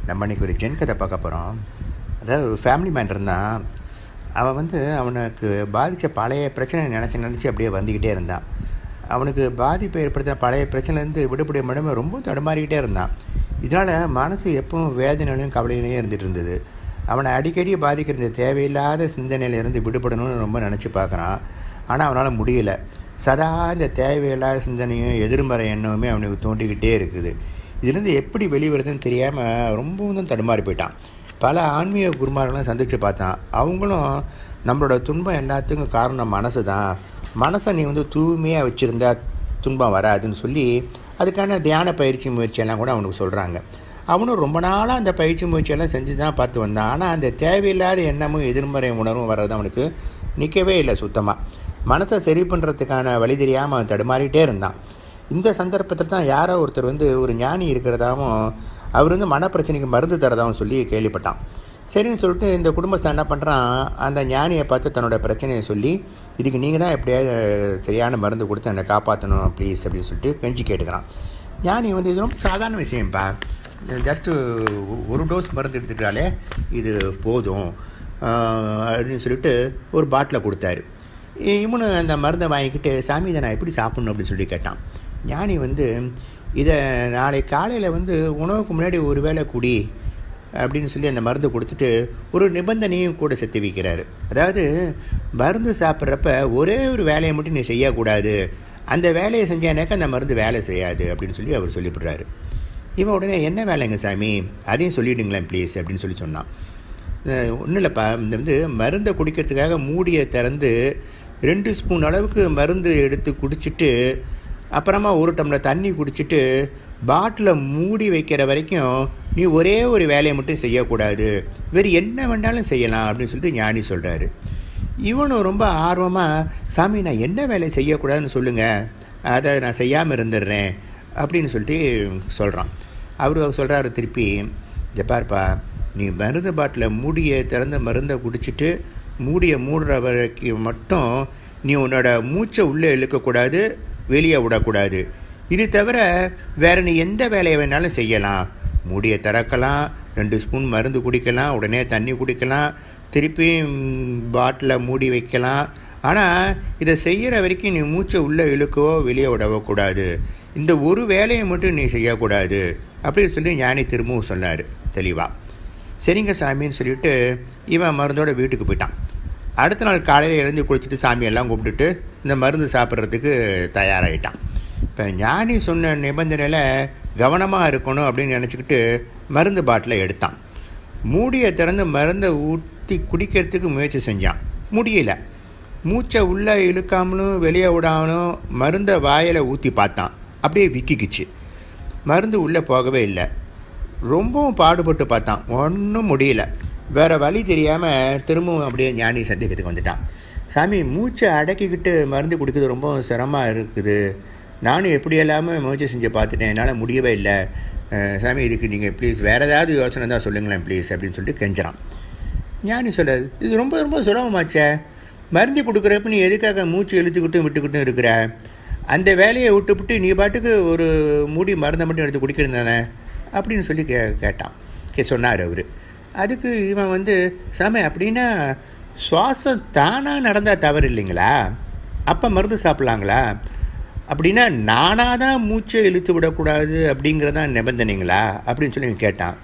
நம்ம இன்னைக்கு ஒரு ஜென் கதை பார்க்க போகிறோம் அதாவது ஒரு ஃபேமிலி மேன் இருந்தான் அவன் வந்து அவனுக்கு பாதித்த பழைய பிரச்சனை நினச்சி நினச்சி அப்படியே வந்துக்கிட்டே இருந்தான் அவனுக்கு பாதிப்பை ஏற்படுத்தின பழைய பிரச்சனைலேருந்து விடுபட முடியாமல் ரொம்ப தடுமாறிக்கிட்டே இருந்தான் இதனால் மனசு எப்பவும் வேதனையிலையும் கவலையிலையும் இருந்துகிட்டு இருந்தது அவனை அடிக்கடி பாதிக்கிற இந்த தேவையில்லாத சிந்தனையிலேருந்து விடுபடணும்னு ரொம்ப நினச்சி பார்க்குறான் ஆனால் அவனால் முடியல சதா இந்த தேவையில்லாத சிந்தனையும் எதிர்மறை எண்ணமுமே அவனுக்கு தோண்டிக்கிட்டே இருக்குது இதுலேருந்து எப்படி வெளிவருதுன்னு தெரியாமல் ரொம்பவும் தான் தடுமாறி போயிட்டான் பல ஆன்மீக குருமார்களையும் சந்தித்து பார்த்தான் அவங்களும் நம்மளோட துன்பம் எல்லாத்துக்கும் காரணம் மனசு தான் மனசை நீ வந்து தூய்மையாக வச்சுருந்தா துன்பம் வராதுன்னு சொல்லி அதுக்கான தியான பயிற்சி முயற்சியெல்லாம் கூட அவனுக்கு சொல்கிறாங்க அவனும் ரொம்ப நாளாக அந்த பயிற்சி முயற்சியெல்லாம் செஞ்சு தான் பார்த்து வந்தான் ஆனால் அந்த தேவையில்லாத எண்ணமும் எதிர்மறை உணர்வும் வர்றது அவனுக்கு நிற்கவே இல்லை சுத்தமாக மனசை சரி பண்ணுறதுக்கான வழி தெரியாமல் அவன் தடுமாறிட்டே இருந்தான் இந்த சந்தர்ப்பத்தில் தான் யாரோ ஒருத்தர் வந்து ஒரு ஞானி இருக்கிறதாவும் அவர் வந்து மனப்பிரச்சனைக்கு மருந்து தரதாகவும் சொல்லி கேள்விப்பட்டான் சரின்னு சொல்லிட்டு இந்த குடும்பஸ்தான் என்ன பண்ணுறான் அந்த ஞானியை பார்த்து தன்னோட பிரச்சனையை சொல்லி இதுக்கு நீங்கள் தான் எப்படியாவது சரியான மருந்து கொடுத்து என்னை காப்பாற்றணும் ப்ளீஸ் அப்படின்னு சொல்லிட்டு கெஞ்சி கேட்டுக்கிறான் ஞானி வந்து இது ரொம்ப சாதாரண விஷயம்ப்பா ஜஸ்ட்டு ஒரு டோஸ் மருந்து எடுத்துட்டாலே இது போதும் அப்படின்னு சொல்லிட்டு ஒரு பாட்டிலை கொடுத்தாரு இவனு அந்த மருந்தை வாங்கிக்கிட்டு சாமி இதை நான் எப்படி சாப்பிட்ணும் அப்படின்னு சொல்லி கேட்டான் ஞானி வந்து இதை நாளை காலையில் வந்து உணவுக்கு முன்னாடி ஒரு வேளை குடி அப்படின்னு சொல்லி அந்த மருந்து கொடுத்துட்டு ஒரு நிபந்தனையும் கூட செத்து வைக்கிறாரு அதாவது மருந்து சாப்பிட்றப்ப ஒரே ஒரு வேலையை மட்டும் நீ செய்யக்கூடாது அந்த வேலையை செஞ்சானாக்கா அந்த மருந்து வேலை செய்யாது அப்படின்னு சொல்லி அவர் சொல்லிவிடுறாரு இவன் உடனே என்ன வேலைங்க சாமி அதையும் சொல்லிவிடுங்களேன் ப்ளீஸ் அப்படின்னு சொல்லி சொன்னான் ஒன்றும் இல்லைப்பா இந்த வந்து மருந்தை குடிக்கிறதுக்காக மூடியை திறந்து ரெண்டு ஸ்பூன் அளவுக்கு மருந்து எடுத்து குடிச்சிட்டு அப்புறமா ஒரு டம்ளர் தண்ணி குடிச்சிட்டு பாட்டிலை மூடி வைக்கிற வரைக்கும் நீ ஒரே ஒரு வேலையை மட்டும் செய்யக்கூடாது வேறு என்ன வேண்டாலும் செய்யலாம் அப்படின்னு சொல்லிட்டு ஞானி சொல்கிறாரு இவனும் ரொம்ப ஆர்வமாக சாமி நான் என்ன வேலை செய்யக்கூடாதுன்னு சொல்லுங்கள் அதை நான் செய்யாமல் இருந்துடுறேன் அப்படின்னு சொல்லிட்டு சொல்கிறான் அவர் சொல்கிறாரு திருப்பி ஜப்பார்ப்பா நீ மருந்து பாட்டில் மூடியை திறந்த மருந்தை குடிச்சிட்டு மூடியை மூடுற வரைக்கும் மட்டும் நீ உன்னோட மூச்சை உள்ளே இழுக்கக்கூடாது வெளியே விடக்கூடாது இது தவிர வேறு நீ எந்த வேலையை வேணாலும் செய்யலாம் மூடியை திறக்கலாம் ரெண்டு ஸ்பூன் மருந்து குடிக்கலாம் உடனே தண்ணி குடிக்கலாம் திருப்பி பாட்டில் மூடி வைக்கலாம் ஆனால் இதை செய்கிற வரைக்கும் நீ மூச்சை உள்ளே இழுக்கவோ வெளியே விடவோ கூடாது இந்த ஒரு வேலையை மட்டும் நீ செய்யக்கூடாது அப்படின்னு சொல்லி ஞானி திரும்பவும் சொன்னார் தெளிவாக சரிங்க சாமின்னு சொல்லிவிட்டு இவன் மருந்தோட வீட்டுக்கு போயிட்டான் அடுத்த நாள் காலையில் எழுந்து குளிச்சுட்டு சாமியெல்லாம் கூப்பிட்டுட்டு இந்த மருந்து சாப்பிட்றதுக்கு தயாராகிட்டான் இப்போ ஞானி சொன்ன நிபந்தனையில் கவனமாக இருக்கணும் அப்படின்னு நினச்சிக்கிட்டு மருந்து பாட்டிலை எடுத்தான் மூடியை திறந்து மருந்தை ஊற்றி குடிக்கிறதுக்கு முயற்சி செஞ்சான் முடியல மூச்சை உள்ளே இழுக்காமலும் வெளியே விடாமலும் மருந்தை வாயில் ஊற்றி பார்த்தான் அப்படியே விக்கிக்குச்சு மருந்து உள்ளே போகவே இல்லை ரொம்பவும் பாடுபட்டு பார்த்தான் ஒன்றும் முடியல வேறு வழி தெரியாமல் திரும்பவும் அப்படியே ஞானி சந்திக்கிறதுக்கு வந்துட்டான் சாமி மூச்சை அடக்கிக்கிட்டு மருந்து குடிக்கிறது ரொம்ப சிரமமாக இருக்குது நானும் எப்படி எல்லாமே முயற்சி செஞ்சு பார்த்துட்டேன் என்னால் முடியவே இல்லை சாமி இதுக்கு நீங்கள் ப்ளீஸ் வேறு ஏதாவது யோசனை தான் சொல்லுங்களேன் ப்ளீஸ் அப்படின்னு சொல்லிட்டு கெஞ்சிறான் ஞானி சொல்கிறது இது ரொம்ப ரொம்ப சுலபமாச்சே மருந்து கொடுக்குறப்ப நீ எதுக்காக மூச்சு இழுத்துக்கிட்டும் விட்டுக்கிட்டும் இருக்கிற அந்த வேலையை விட்டுவிட்டு நீ பாட்டுக்கு ஒரு மூடி மருந்தை மட்டும் எடுத்து குடிக்கிறது தானே அப்படின்னு சொல்லி கே கேட்டான் கே சொன்னார் அவர் அதுக்கு இவன் வந்து சாமி அப்படின்னா சுவாசம் தானாக நடந்தால் தவறு இல்லைங்களா அப்போ மருந்து சாப்பிட்லாங்களா அப்படின்னா நானாக தான் மூச்சை இழுத்து விடக்கூடாது அப்படிங்கிறதான் நிபந்தனைங்களா அப்படின்னு சொல்லி கேட்டான்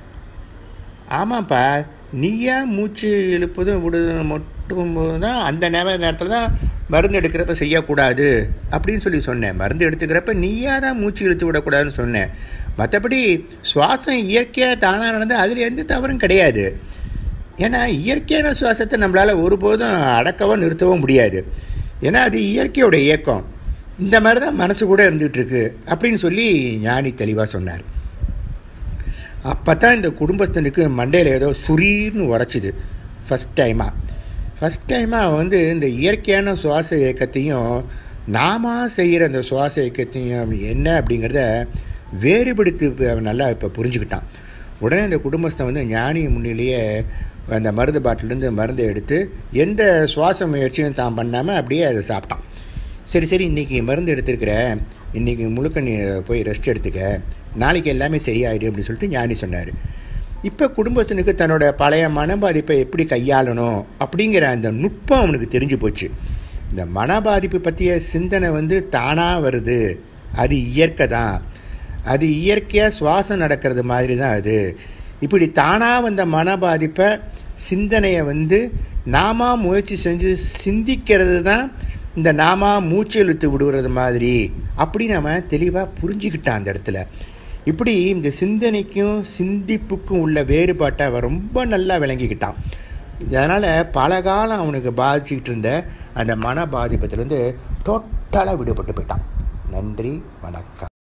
ஆமாப்பா நீயா மூச்சு இழுப்பதும் விடுவதும் மட்டும் தான் அந்த நேர நேரத்தில் தான் மருந்து எடுக்கிறப்ப செய்யக்கூடாது அப்படின்னு சொல்லி சொன்னேன் மருந்து எடுத்துக்கிறப்ப நீயா தான் மூச்சு இழுத்து விடக்கூடாதுன்னு சொன்னேன் மற்றபடி சுவாசம் இயற்கையாக தானாக நடந்து அதில் எந்த தவறும் கிடையாது ஏன்னா இயற்கையான சுவாசத்தை நம்மளால் ஒருபோதும் அடக்கவோ நிறுத்தவோ முடியாது ஏன்னா அது இயற்கையோட இயக்கம் இந்த மாதிரி தான் மனசு கூட இருந்துகிட்ருக்கு அப்படின்னு சொல்லி ஞானி தெளிவாக சொன்னார் அப்போ தான் இந்த குடும்பஸ்தனுக்கு மண்டையில் ஏதோ சுரீர்னு உரைச்சிது ஃபஸ்ட் டைமாக ஃபஸ்ட் டைமாக அவன் வந்து இந்த இயற்கையான சுவாச இயக்கத்தையும் நாம செய்கிற அந்த சுவாச இயக்கத்தையும் என்ன அப்படிங்கிறத வேறுபடுத்தி அவன் நல்லா இப்போ புரிஞ்சுக்கிட்டான் உடனே இந்த குடும்பஸ்தன் வந்து ஞானி முன்னிலேயே அந்த மருந்து பாட்டிலேருந்து மருந்தை எடுத்து எந்த சுவாச முயற்சியும் தான் பண்ணாமல் அப்படியே அதை சாப்பிட்டான் சரி சரி இன்றைக்கி மருந்து எடுத்துருக்கிற இன்றைக்கி முழுக்க நீ போய் ரெஸ்ட் எடுத்துக்க நாளைக்கு எல்லாமே சரியாயிடும் அப்படின்னு சொல்லிட்டு ஞானி சொன்னார் இப்போ குடும்பஸ்தனுக்கு தன்னோட பழைய மன பாதிப்பை எப்படி கையாளணும் அப்படிங்கிற அந்த நுட்பம் அவனுக்கு தெரிஞ்சு போச்சு இந்த மன பாதிப்பு பற்றிய சிந்தனை வந்து தானாக வருது அது இயற்கை தான் அது இயற்கையாக சுவாசம் நடக்கிறது மாதிரி தான் அது இப்படி தானாக வந்த மன பாதிப்பை சிந்தனையை வந்து நாம முயற்சி செஞ்சு சிந்திக்கிறது தான் இந்த நாம மூச்சு இழுத்து விடுறது மாதிரி அப்படி நம்ம தெளிவாக புரிஞ்சுக்கிட்டான் அந்த இடத்துல இப்படி இந்த சிந்தனைக்கும் சிந்திப்புக்கும் உள்ள வேறுபாட்டை அவன் ரொம்ப நல்லா விளங்கிக்கிட்டான் அதனால் பல காலம் அவனுக்கு பாதிச்சுக்கிட்டு இருந்த அந்த மன பாதிப்பத்திலேருந்து டோட்டலாக விடுபட்டு போயிட்டான் நன்றி வணக்கம்